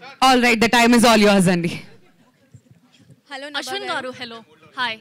All right the time is all yours అండి hello Ashwin garu hello hi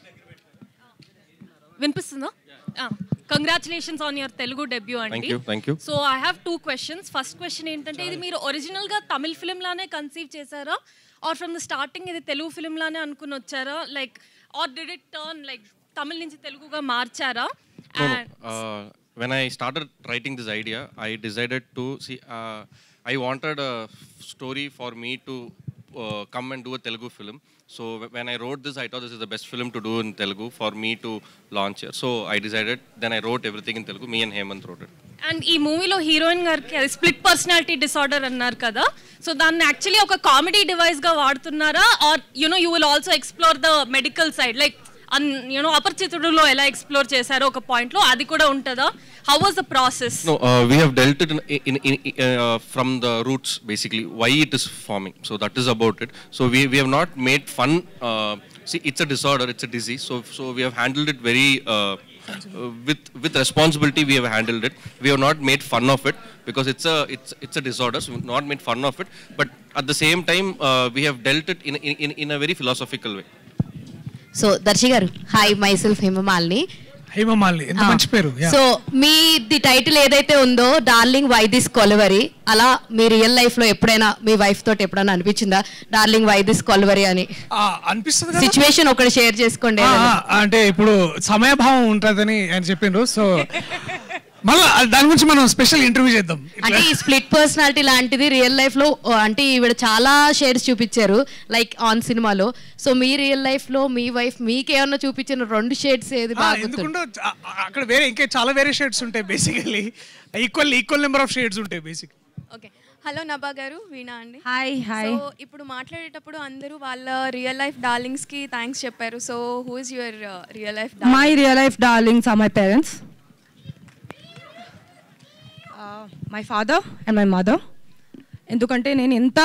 వినిపిస్తుందా congratulations on your Telugu debut Thank అండి you, thank you. So I have two questions first question ఏంటంటే ఇది మీరు original గా Tamil film లానే conceive చేశారా or from the starting ఇది తెలుగు ఫిల్మ్ లానే అనుకుని వచ్చారా like or did it turn like Tamil నుంచి తెలుగుగా మార్చారా No, no. Uh, when I started writing this idea, I decided to see. Uh, I wanted a story for me to uh, come and do a Telugu film. So wh- when I wrote this, I thought this is the best film to do in Telugu for me to launch here. So I decided. Then I wrote everything in Telugu. Me and Hemant wrote it. And ఈ మూవీలో heroine గారికి అది split personality disorder అన్నారు కదా so దాన్ని actually ఒక comedy device గా వాడుతున్నారా or you know you will also explore the medical side like an you know అపరిచితుడులో ఎలా ఎక్స్ప్లోర్ చేశారో ఒక పాయింట్ లో అది కూడా ఉంటుందా how was the process No, uh, we have dealt it in, in, in, uh, from the roots, basically, why it is forming. So that is about it. So we, we have not made fun. Uh, see, it's a disorder, it's a disease. So, so we have handled it very uh, uh, with with responsibility. We have handled it. We have not made fun of it because it's a it's it's a disorder. So we've not made fun of it. But at the same time, uh, we have dealt it in, in, in, in a very philosophical way. So Darshi garu hi myself Hemamalini Hemamalini ఎంత మంచి పేరు yeah. So మీ ది title ఏదైతే ఉందో darling why this కొలవరి అలా మీ real life లో ఎప్పుడైనా మీ వైఫ్ తోటి ఎప్పుడైనా అనిపించిందా డార్లింగ్ వై దిస్ కొలవరి అని ఆ, అనిపిస్తుంది కదా సిచ్యువేషన్ ఒకటి షేర్ చేసుకోండి ఆ, ఆ, అంటే ఇప్పుడు సమయభావం ఉంటుందని ఆయన చెప్పిండ్రు సో మళ్ళా దాని గురించి మనం స్పెషల్ ఇంటర్వ్యూ చేద్దాం అంటే ఈ స్ప్లిట్ పర్సనాలిటీ లాంటిది రియల్ లైఫ్ లో ఓ, అంటే ఈవిడ చాలా షేడ్స్ చూపించారు లైక్ ఆన్ సినిమాలో సో మీ రియల్ లైఫ్ లో మీ వైఫ్ మీకేమన్నా చూపించిన రెండు షేడ్స్ ఏది ఆ, బాగా గుర్తు- ఎందుకంటే ఆ, ఆ, అక్కడ వేరే ఇంకా చాలా వేరే షేడ్స్ ఉంటాయి basically equal equal number of shades ఉంటాయి basic okay hello Naba garu Veena అండి హాయ్ హాయ్ సో ఇప్పుడు మాట్లాడేటప్పుడు అందరూ వాళ్ళ రియల్ లైఫ్ డార్లింగ్స్ కి థ్యాంక్స్ చెప్పారు so who is your real life my real life darlings are my parents my father and my mother ఎందుకంటే నేను ఎంత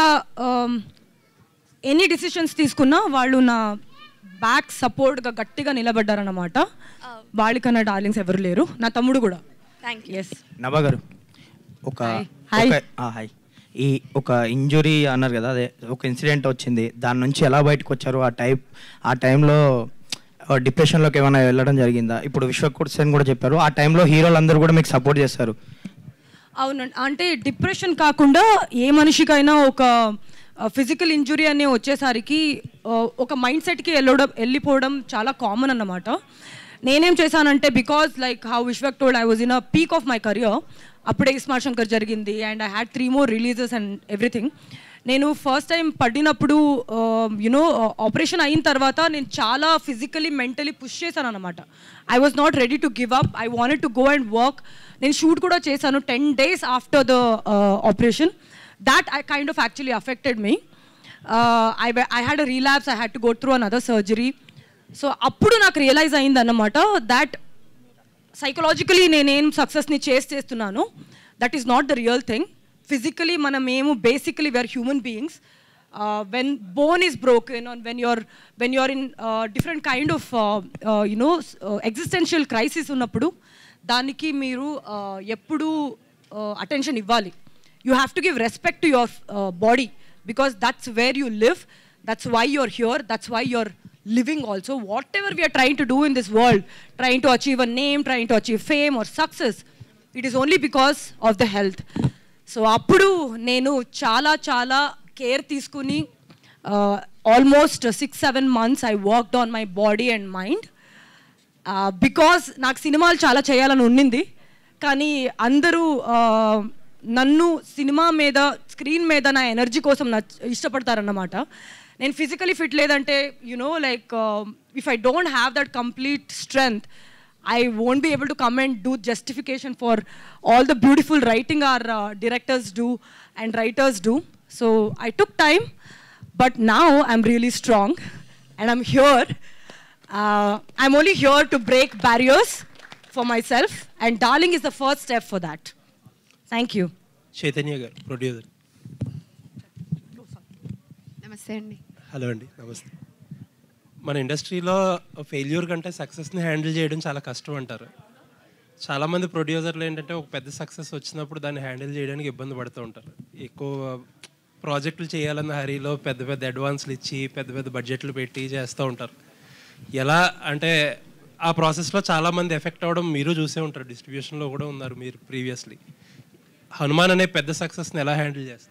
ఎన్ని డిసిషన్స్ తీసుకున్నా వాళ్ళు నా బ్యాక్ సపోర్ట్గా గట్టిగా నిలబడ్డారన్నమాట వాళ్ళకన్నా డార్లింగ్స్ ఎవరు లేరు నా తమ్ముడు కూడా థ్యాంక్ యూ ఎస్ నభా గారు ఒక హాయ్. ఒక- ఆ, హాయ్ ఈ ఒక ఇంజురీ అన్నారు కదా అదే ఒక ఇన్సిడెంట్ వచ్చింది దాని నుంచి ఎలా బయటకు వచ్చారు ఆ టైప్ ఆ టైంలో డిప్రెషన్లోకి ఏమైనా వెళ్ళడం జరిగిందా ఇప్పుడు విశ్వకూర్ సేన్ కూడా చెప్పారు ఆ టైంలో హీరోలు అందరూ కూడా మీకు సపోర్ట్ చేస్తారు అవునండి అంటే డిప్రెషన్ కాకుండా ఏ మనిషికైనా ఒక ఫిజికల్ ఇంజురీ అనే వచ్చేసరికి ఆ, ఒక మైండ్ సెట్కి వెళ్ళడం వెళ్ళిపోవడం చాలా కామన్ అన్నమాట నేనేం చేశానంటే because like how Vishwak told I was in a peak of my career అప్పుడే స్మార్ట్ శంకర్ జరిగింది and I had three more releases and everything నేను ఫస్ట్ టైం పడినప్పుడు యునో ఆపరేషన్ అయిన తర్వాత నేను చాలా ఫిజికలీ మెంటలీ పుష్ చేశాను అనమాట I was not ready to give up I wanted to go and work నేను షూట్ కూడా చేశాను ten days after the operation that I kind of actually affected me I I had a relapse I had to go through an other surgery so అప్పుడు నాకు realise అయింది అన్నమాట that psychologically నేనేం సక్సెస్ని చేసి చేస్తున్నాను that is not the real thing physically మనం ఏము basically we're human beings when bone is broken on when you're when you're in different kind of you know existential crisis ఉన్నప్పుడు దానికి మీరు uh, ఎప్పుడూ అటెన్షన్ ఇవ్వాలి you have to give respect to your body because that's where you live that's why you're here that's why you're living also whatever we are trying to do in this world trying to achieve a name trying to achieve fame or success it is only because of the health so అప్పుడు నేను చాలా చాలా care తీసుకుని almost six seven months I worked on my body and mind because నాకు సినిమాలు చాలా చేయాలని ఉండింది కానీ అందరూ ఆ, నన్ను సినిమా మీద స్క్రీన్ మీద నా ఎనర్జీ కోసం నా ఇష్టపడతారన్నమాట నేను ఫిజికలీ ఫిట్ లేదంటే you know like if I don't have that complete strength I won't be able to come and do justification for all the beautiful writing our uh, directors do and writers do. So I took time, but now I'm really strong and I'm here. Uh, I'm only here to break barriers for myself, and Darling is the first step for that. Thank you. Chaitanya garu producer నమస్తే అండి hello అండి నమస్తే మన ఇండస్ట్రీలో failure కంటే సక్సెస్ని handle చేయడం చాలా కష్టం అంటారు చాలామంది ప్రొడ్యూసర్లు ఏంటంటే ఒక పెద్ద సక్సెస్ వచ్చినప్పుడు దాన్ని హ్యాండిల్ చేయడానికి ఇబ్బంది పడుతూ ఉంటారు ఎక్కువ ప్రాజెక్టులు చేయాలన్న హరీలో పెద్ద పెద్ద అడ్వాన్స్లు ఇచ్చి పెద్ద పెద్ద బడ్జెట్లు పెట్టి చేస్తూ ఉంటారు ఎలా అంటే ఆ ప్రాసెస్లో చాలామంది ఎఫెక్ట్ అవ్వడం మీరు చూసే ఉంటారు డిస్ట్రిబ్యూషన్లో కూడా ఉన్నారు మీరు ప్రీవియస్లీ హనుమాన్ అనే పెద్ద సక్సెస్ని ఎలా హ్యాండిల్ చేస్తారు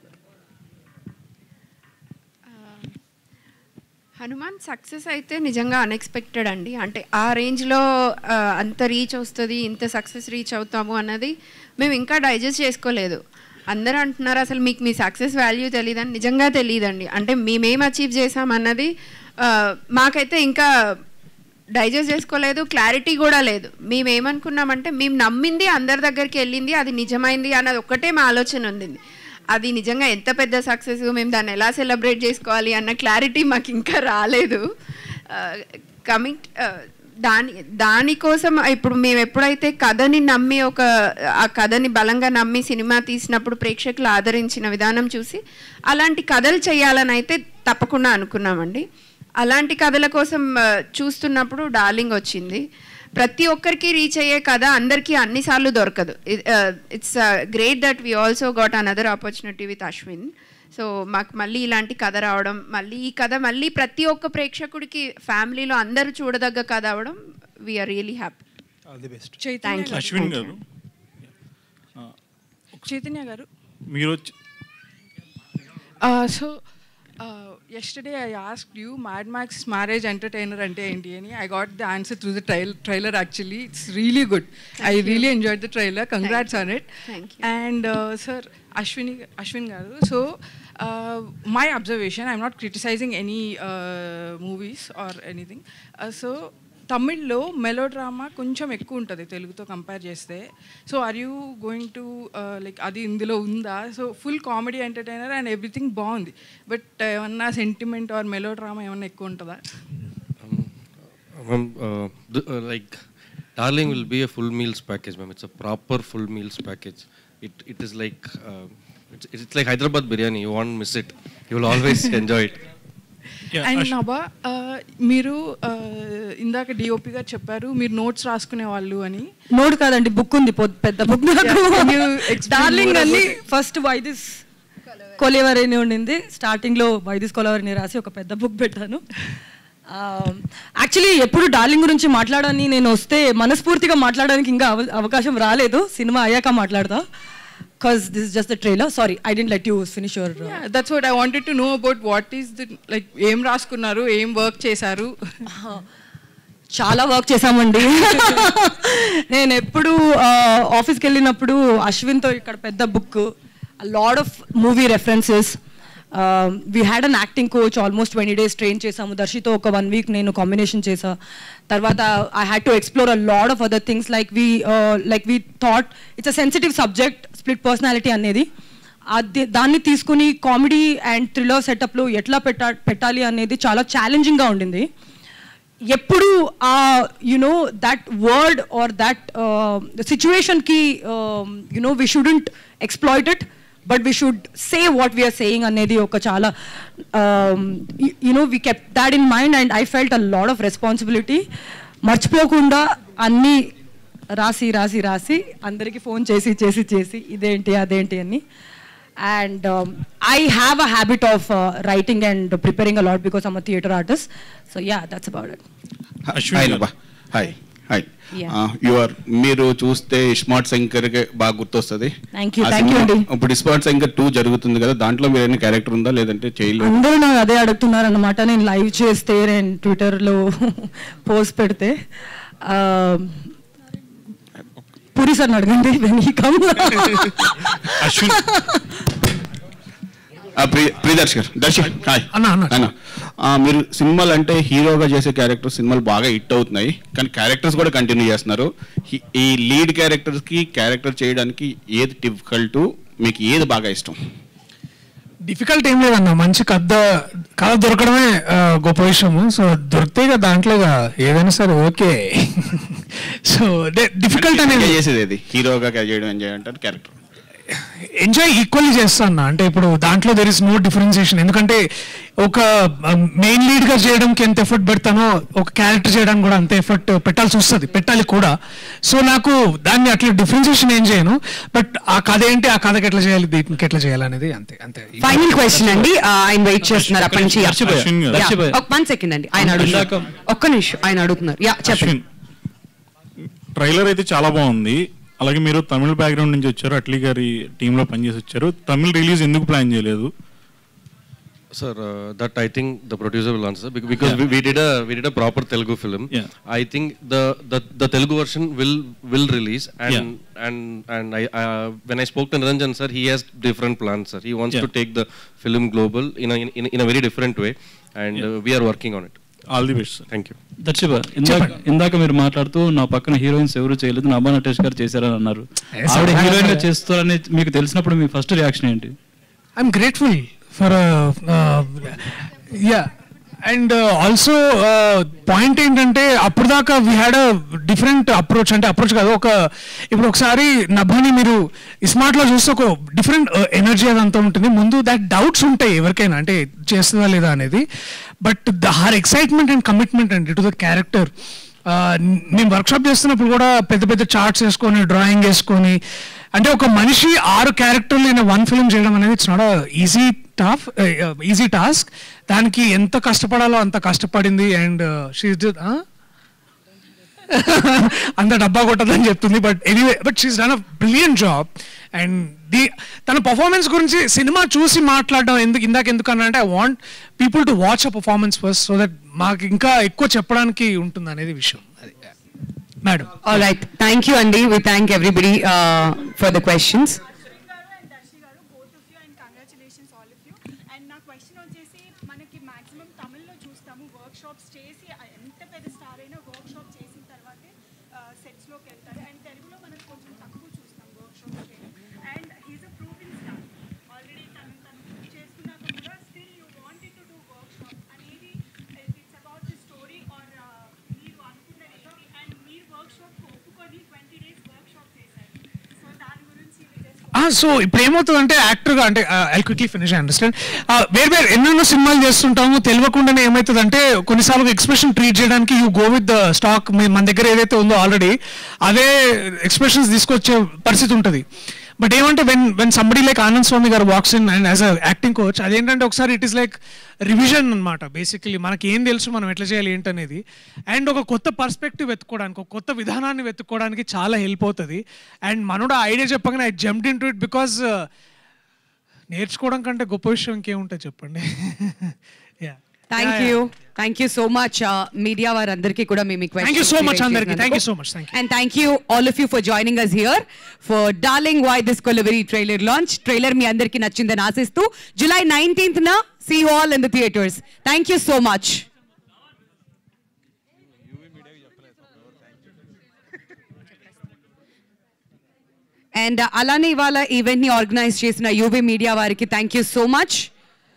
హనుమాన్ సక్సెస్ అయితే నిజంగా అన్ఎక్స్పెక్టెడ్ అండి అంటే ఆ రేంజ్లో ఆ, అంత రీచ్ వస్తుంది ఇంత సక్సెస్ రీచ్ అవుతాము అన్నది మేము ఇంకా డైజెస్ట్ చేసుకోలేదు అందరూ అంటున్నారు అసలు మీకు మీ సక్సెస్ వాల్యూ తెలియదని నిజంగా తెలియదండి అంటే మేమేం అచీవ్ చేసామన్నది ఆ, మాకైతే ఇంకా డైజెస్ట్ చేసుకోలేదు క్లారిటీ కూడా లేదు మేము ఏమనుకున్నామంటే మేము నమ్మింది అందరి దగ్గరికి వెళ్ళింది అది నిజమైంది అన్నది ఒక్కటే మా ఆలోచన ఉంది అది నిజంగా ఎంత పెద్ద సక్సెస్ మేము దాన్ని ఎలా సెలబ్రేట్ చేసుకోవాలి అన్న క్లారిటీ మాకు ఇంకా రాలేదు కమింగ్ దాని దానికోసం ఇప్పుడు మేము ఎప్పుడైతే కథని నమ్మి ఒక ఆ కథని బలంగా నమ్మి సినిమా తీసినప్పుడు ప్రేక్షకులు ఆదరించిన విధానం చూసి అలాంటి కథలు చేయాలని అయితే తప్పకుండా అనుకున్నామండి అలాంటి కథల కోసం ఆ, చూస్తున్నప్పుడు డార్లింగ్ వచ్చింది ప్రతి ఒక్కరికి రీచ్ అయ్యే కథ అందరికీ అన్నిసార్లు దొరకదు it's great that we also got another opportunity with Ashwin so మాకు మళ్ళీ ఇలాంటి కథ రావడం మళ్ళీ ఈ కథ మళ్ళీ ప్రతి ఒక్క ప్రేక్షకుడికి ఫ్యామిలీలో అందరూ చూడదగ్గ కథ అవడం we're really happy all the best thank you Ashwin garu Chaitanya garu మీరు వచ్చి so yesterday I asked you Mad Max marriage entertainer ante enti ani. I got the answer through the trail, trailer actually. It's really good. I you. really enjoyed the trailer. Congrats on it. Thank you. And uh, sir, Ashwini, Ashwin Garu. So uh, my observation, I'm not criticizing any uh, movies or anything. Uh, so తమిళ్లో melodrama కొంచెం ఎక్కువ ఉంటుంది తెలుగుతో compare చేస్తే so are you going to like అది ఇందులో ఉందా so full comedy entertainer and everything బాగుంది బట్ ఏమన్నా సెంటిమెంట్ ఆర్ మెలో డ్రామా ఏమన్నా ఎక్కువ ఉంటుందా Ma'am, uh, the- uh, like Darling will be a full meals package, ma'am. It's a proper full meals package. It it is like uh, it's, it's like Hyderabad biryani. You won't miss it. You will always enjoy it. And Naba మీరు uh, ఇందాక DOP గారు చెప్పారు మీరు notes రాసుకునే వాళ్ళు అని note కాదండి book ఉంది పొ- పెద్ద book Yeah, can you explain darling more అని about it? ఫస్ట్ వైదిస్ కొలేవరిని ఉండింది స్టార్టింగ్ లో వైదిస్ కొలేవరిని రాసి ఒక పెద్ద బుక్ పెట్టాను యాక్చువల్లీ ఎప్పుడు డార్లింగ్ గురించి మాట్లాడని నేను వస్తే మనస్ఫూర్తిగా మాట్లాడడానికి ఇంకా అవ- అవకాశం రాలేదు సినిమా అయ్యాక మాట్లాడతా because this just the trailer sorry I didn't let you finish your that's what I wanted to know about what is the like ఏం రాసుకున్నారు ఏం వర్క్ చేశారు చాలా వర్క్ చేశామండి నేను ఎప్పుడు ఆఫీస్కి వెళ్ళినప్పుడు అశ్విన్తో ఇక్కడ పెద్ద book lot of movie references we had an acting coach almost twenty days train చేసాము దర్శితో ఒక వన్ వీక్ నేను కాంబినేషన్ చేసా తర్వాత I had to explore a lot of other things like we like we thought it's a sensitive subject split personality అనేది అది దాన్ని తీసుకుని కామెడీ అండ్ థ్రిల్లర్ సెటప్లో ఎట్లా పెట్టా పెట్టాలి అనేది చాలా ఛాలెంజింగ్గా ఉండింది ఎప్పుడు ఆ you know that word or that సిచ్యువేషన్కి you know we shouldn't exploit it but we should say what we're saying అనేది ఒక చాలా you know we kept that in mind and I felt a lot of responsibility మర్చిపోకుండా అన్నీ రాసి రాసి రాసి అందరికీ ఫోన్ చేసి చేసి చేసి ఇదేంటి అదేంటి అని and um, I have a habit of uh, writing and preparing a lot because I'm a theater artist. So yeah, that's about it. Ashwin గారు. Hi hi Yeah. యువర్ మీరు చూస్తే స్మార్ట్ శంకర్ బాగా గుర్తొస్తుంది Thank you, ఆ thank you సినిమా- అండి. ఇప్పుడు smart Shankar two జరుగుతుంది కదా దాంట్లో మీరు ఏమైనా క్యారెక్టర్ ఉందా లేదంటే చేయలేదు అందరూ నాకు అదే అడుగుతున్నారు అనమాట నేను లైవ్ చేస్తే నేను ట్విట్టర్లో పోస్ట్ పెడితే um, పూరి సార్ అడగండి when he come. అశ్విన్ ఆ, ప్రి- ప్రియదర్శ్ గారు దర్శక్ హాయ్ అన్న, అన్న. అన్న ఆ, మీరు సినిమాలు అంటే హీరోగా చేసే క్యారెక్టర్ సినిమాలు బాగా హిట్ అవుతున్నాయి కానీ క్యారెక్టర్స్ కూడా కంటిన్యూ చేస్తున్నారు హి- ఈ లీడ్ క్యారెక్టర్స్ కి క్యారెక్టర్ చేయడానికి ఏది డిఫికల్ట్ మీకు ఏది బాగా ఇష్టం డిఫికల్ట్ ఏం లేదన్న మంచి కథ కథ దొరకడమే ఆ, గొప్ప విషయము సో దొరికితే ఇక దాంట్లో ఇక ఏదైనా సరే ఓకే సో డిఫికల్ట్ అనేది ఎంజాయ్ చేసేది ఏది హీరోగా చేయడం ఎంజాయ్ అంటారు క్యారెక్టర్ ఎంజాయ్ ఈక్వల్లీ చేస్తాను అంటే ఇప్పుడు దాంట్లో దెర్ ఇస్ నో డిఫరెన్సియేషన్ ఎందుకంటే ఒక మెయిన్ లీడ్ గా చేయడానికి ఎంత ఎఫర్ట్ పెడతానో ఒక క్యారెక్టర్ చేయడానికి కూడా అంత ఎఫర్ట్ పెట్టాల్సి వస్తుంది పెట్టాలి కూడా సో నాకు దాన్ని అట్లా డిఫరెన్సియేషన్ ఏం చేయను బట్ ఆ కథ ఏంటి ఆ కథకి ఎట్లా చేయాలి దీనికి ఎట్లా చేయాలి అనేది అంతే అంతే ఫైనల్ క్వశ్చన్ అండి ఆ, ఆయన వెయిట్ చేస్తున్నారు అప్పటి నుంచి దర్శి భయ్య. దర్శి భయ్య. వన్ సెకండ్ అండి ఆయన అడుగుతున్నారు ఒక్క నిమిషం ఆయన అడుగుతున్నారు యా చెప్పండి అశ్విన్ ట్రైలర్ అయితే చాలా బాగుంది అలాగే మీరు తమిళ బ్యాక్గ్రౌండ్ నుంచి వచ్చారు అట్లీ గారి టీంలో పనిచేసి వచ్చారు తమిళ రిలీజ్ ఎందుకు ప్లాన్ చేయలేదు Sir, uh, that I think the producer will answer bec- because we, we did a we did a proper Telugu film. Yeah. I think the, the the Telugu version will will release and Yeah. and and I uh, when I spoke to Niranjan sir, he has different plans, sir. He wants Yeah. to take the film global in a in, in a very different way, and uh, we are working on it. All the best Thank you. దర్శిబ ఇందాక ఇందాక మీరు మాట్లాడుతూ నా పక్కన heroines ఎవరు చేయలేదు నభా నటేష్ గారు చేశారని అన్నారు Yes, ఆవిడ sir. హీరోయిన్ గా చేస్తారని మీకు తెలిసినప్పుడు మీ ఫస్ట్ రియాక్షన్ ఏంటి I'm grateful for ya and also point ఏంటంటే అప్పుడు దాకా we had a different approach అంటే అప్రోచ్ కాదు ఒక ఇప్పుడు ఒకసారి నభాని మీరు స్మార్ట్లో చూస్తే ఒక డిఫరెంట్ ఎనర్జీ అదంతా ఉంటుంది ముందు దాట్ డౌట్స్ ఉంటాయి ఎవరికైనా అంటే చేస్తుందా లేదా అనేది but the her excitement and commitment అండి టు ద క్యారెక్టర్ నేను వర్క్షాప్ చేస్తున్నప్పుడు కూడా పెద్ద పెద్ద చార్ట్స్ వేసుకొని డ్రాయింగ్ వేసుకొని అంటే ఒక మనిషి ఆరు క్యారెక్టర్లు నేను వన్ ఫిల్మ్ చేయడం అనేది it's not easy tough easy task దానికి ఎంత కష్టపడాలో అంత కష్టపడింది అండ్ షీ అంత డబ్బా కొట్టదని చెప్తుంది but anyway but she's done a brilliant job and the తన పర్ఫార్మెన్స్ గురించి సినిమా చూసి మాట్లాడడం ఎందుకు ఇందాక ఎందుకు అన్నా అంటే I want people to watch a performance first so that మాకు ఇంకా ఎక్కువ చెప్పడానికి ఉంటుంది అనేది విషయం అది madam all right thank you అండి we thank everybody for the questions and నా క్వశ్చన్ వచ్చేసి మనకి మాక్సిమం తమిళ్లో చూస్తాము వర్క్ షాప్స్ చేసి ఆ ఎంత పెద్ద స్టార్ అయినా వర్క్ షాప్ చేసిన తర్వాతే సెట్స్లోకి వెళ్తారు అండ్ తెలుగులో మనకు కొంచెం తక్కువ చూస్తాం వర్క్ షాప్ చేయడం and he's a proving star already తను తను చేసుకున్నాక కూడా still you wanted to do workshop అనేది it's about the story or మీరు అనుకున్నది ఏంటి అండ్ మీరు వర్క్ షాప్ ఒప్పుకొని ట్వంటీ డేస్ వర్క్ షాప్ చేశారు సో దాని గురించి just సో ఇప్పుడు ఏమవుతుందంటే యాక్టర్గా అంటే ఐ క్విక్లీ ఫినిష్ అండర్స్టాండ్ వేరు వేరు ఎన్నెన్నో సినిమాలు చేస్తుంటాము తెలియకుండానే ఏమవుతుందంటే కొన్నిసార్లు ఎక్స్ప్రెషన్ ట్రీట్ చేయడానికి you go with the stock మన దగ్గర ఏదైతే ఉందో ఆల్రెడీ అదే ఎక్స్ప్రెషన్స్ తీసుకొచ్చే పరిస్థితి ఉంటుంది బట్ ఏమంటే when when somebody like Anand Swami గారు walks in and as a acting coach అదేంటంటే ఒకసారి ఇట్ ఈస్ లైక్ రివిజన్ అనమాట బేసికలీ మనకి ఏం తెలుసు మనం ఎట్లా చేయాలి ఏంటనేది అండ్ ఒక కొత్త పర్స్పెక్టివ్ వెతుక్కోవడానికి ఒక కొత్త విధానాన్ని వెతుక్కోవడానికి చాలా హెల్ప్ అవుతుంది అండ్ మనోడు ఆ ఐడియా చెప్పగానే I jumped into it because నేర్చుకోవడం కంటే గొప్ప విషయం ఇంకేముంటుంది చెప్పండి yeah thank you thank you so much media వారందరికీ కూడా మేము Thank you so much అందరికీ. Thank you so much. Thank you. And thank you all of you for joining us here for Darling why this Kolaveri trailer launch trailer మీ అందరికీ నచ్చిందని ఆశిస్తూ July nineteenth న see all in the theatres thank you so much and అలానే ఇవాళ event ని organise చేసిన UV media వారికి థ్యాంక్ యూ సో మచ్